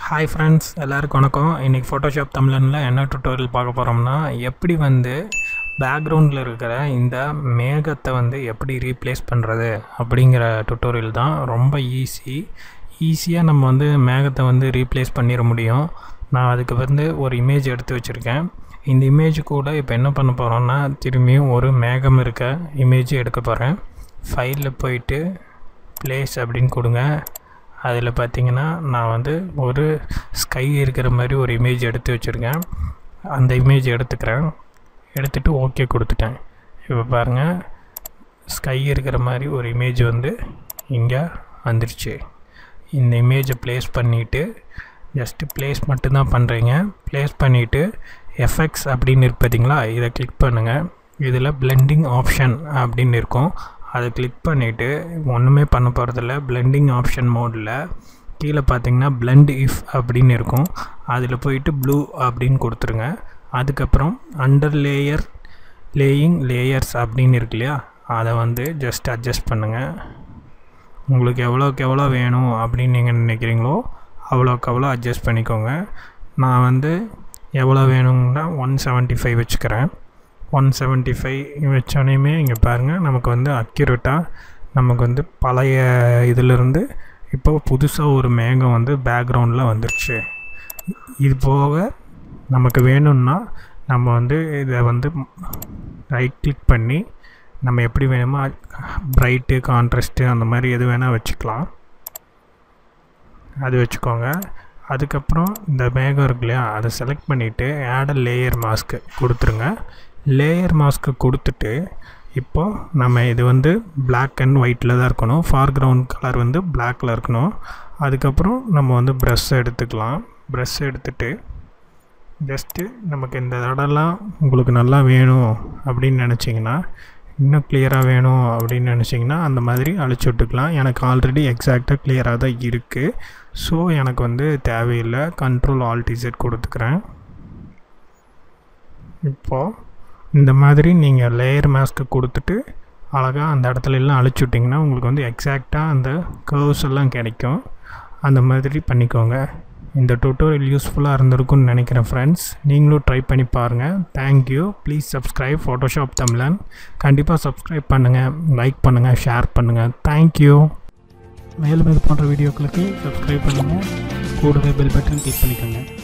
hi friends எல்லாருக்கும் வணக்கம் இன்றைக்கி ஃபோட்டோஷாப் தமிழனில் என்ன டுட்டோரியல் பார்க்க போகிறோம்னா எப்படி வந்து பேக்ரவுண்டில் இருக்கிற இந்த மேகத்தை வந்து எப்படி ரீப்ளேஸ் பண்ணுறது அப்படிங்கிற டுட்டோரியல் தான் ரொம்ப ஈஸி ஈஸியாக நம்ம வந்து மேகத்தை வந்து ரீப்ளேஸ் பண்ணிட முடியும் நான் அதுக்கு வந்து ஒரு இமேஜ் எடுத்து வச்சுருக்கேன் இந்த இமேஜ் கூட இப்போ என்ன பண்ண போகிறோன்னா திரும்பியும் ஒரு மேகம் இருக்க இமேஜ் எடுக்க போகிறேன் ஃபைலில் போயிட்டு ப்ளேஸ் அப்படின்னு கொடுங்க அதில் பார்த்தீங்கன்னா நான் வந்து ஒரு ஸ்கை இருக்கிற மாதிரி ஒரு இமேஜ் எடுத்து வச்சுருக்கேன் அந்த இமேஜ் எடுத்துக்கிறேன் எடுத்துகிட்டு ஓகே கொடுத்துட்டேன் இப்போ பாருங்கள் ஸ்கை இருக்கிற மாதிரி ஒரு இமேஜ் வந்து இங்கே வந்துருச்சு இந்த இமேஜை ப்ளேஸ் பண்ணிவிட்டு ஜஸ்ட்டு ப்ளேஸ் மட்டும்தான் பண்ணுறீங்க ப்ளேஸ் பண்ணிவிட்டு எஃபெக்ட்ஸ் அப்படின்னு இருக்கு பார்த்தீங்களா இதை கிளிக் பண்ணுங்கள் இதில் பிளெண்டிங் ஆப்ஷன் அப்படின்னு இருக்கும் அதை கிளிக் பண்ணிவிட்டு ஒன்றுமே பண்ண போகிறதில்ல பிளெண்டிங் ஆப்ஷன் மோடில் கீழே பார்த்தீங்கன்னா பிளெண்ட் இஃப் அப்படின்னு இருக்கும் அதில் போயிட்டு ப்ளூ அப்படின்னு கொடுத்துருங்க அதுக்கப்புறம் அண்டர் லேயர் லேயிங் லேயர்ஸ் அப்படின்னு இருக்கு இல்லையா அதை வந்து ஜஸ்ட் அட்ஜஸ்ட் பண்ணுங்கள் உங்களுக்கு எவ்வளோக்கு எவ்வளோ வேணும் அப்படின்னு நீங்கள் நினைக்கிறீங்களோ அவ்வளோக்கு அவ்வளோ அட்ஜஸ்ட் பண்ணிக்கோங்க நான் வந்து எவ்வளோ வேணுங்கன்னா ஒன் செவன்ட்டி ஃபைவ் வச்சுக்கிறேன் ஒன் செவன்ட்டி ஃபைவ் வச்சோனையுமே இங்கே பாருங்கள் நமக்கு வந்து அக்யூரேட்டாக நமக்கு வந்து பழைய இதிலிருந்து இப்போ புதுசாக ஒரு மேகம் வந்து பேக்ரவுண்டில் வந்துருச்சு இது போக நமக்கு வேணும்னா நம்ம வந்து இதை வந்து ரைட் கிளிக் பண்ணி நம்ம எப்படி வேணுமோ ப்ரைட்டு கான்ட்ராஸ்ட்டு அந்த மாதிரி எது வேணால் வச்சுக்கலாம் அது வச்சுக்கோங்க அதுக்கப்புறம் இந்த மேகம் இருக்கு இல்லையா அதை செலக்ட் பண்ணிவிட்டு ஆட் லேயர் மாஸ்க்கு கொடுத்துருங்க லேயர் மாஸ்க்கு கொடுத்துட்டு இப்போது நம்ம இது வந்து பிளாக் அண்ட் ஒயிட்டில் தான் இருக்கணும் ஃபார்க்ரவுண்ட் கலர் வந்து பிளாக்கில் இருக்கணும் அதுக்கப்புறம் நம்ம வந்து ப்ரெஷ் எடுத்துக்கலாம் ப்ரெஷ் எடுத்துகிட்டு ஜஸ்ட்டு நமக்கு இந்த இடம்லாம் உங்களுக்கு நல்லா வேணும் அப்படின்னு நினச்சிங்கன்னா இன்னும் கிளியராக வேணும் அப்படின்னு நினச்சிங்கன்னா அந்த மாதிரி அழிச்சு விட்டுக்கலாம் எனக்கு ஆல்ரெடி எக்ஸாக்டாக கிளியராக தான் இருக்குது ஸோ எனக்கு வந்து தேவையில்லை கண்ட்ரோல் ஆல்டிசெட் கொடுத்துக்கிறேன் இப்போது இந்த மாதிரி நீங்கள் லேயர் மாஸ்க்கு கொடுத்துட்டு அழகாக அந்த இடத்துல எல்லாம் அழிச்சு விட்டிங்கன்னா உங்களுக்கு வந்து எக்ஸாக்டாக அந்த கர்வ்ஸ் எல்லாம் கிடைக்கும் அந்த மாதிரி பண்ணிக்கோங்க இந்த டுட்டோரியல் யூஸ்ஃபுல்லாக இருந்திருக்கும்னு நினைக்கிறேன் ஃப்ரெண்ட்ஸ் நீங்களும் ட்ரை பண்ணி பாருங்கள் தேங்க்யூ ப்ளீஸ் சப்ஸ்கிரைப் ஃபோட்டோஷாப் தமிழன் கண்டிப்பாக சப்ஸ்கிரைப் பண்ணுங்கள் லைக் பண்ணுங்கள் ஷேர் பண்ணுங்கள் தேங்க்யூ மேலும் இது போன்ற வீடியோக்களுக்கு சப்ஸ்கிரைப் பண்ணுங்கள் கூடவே பெல் பட்டன் கிளிக் பண்ணிக்கோங்க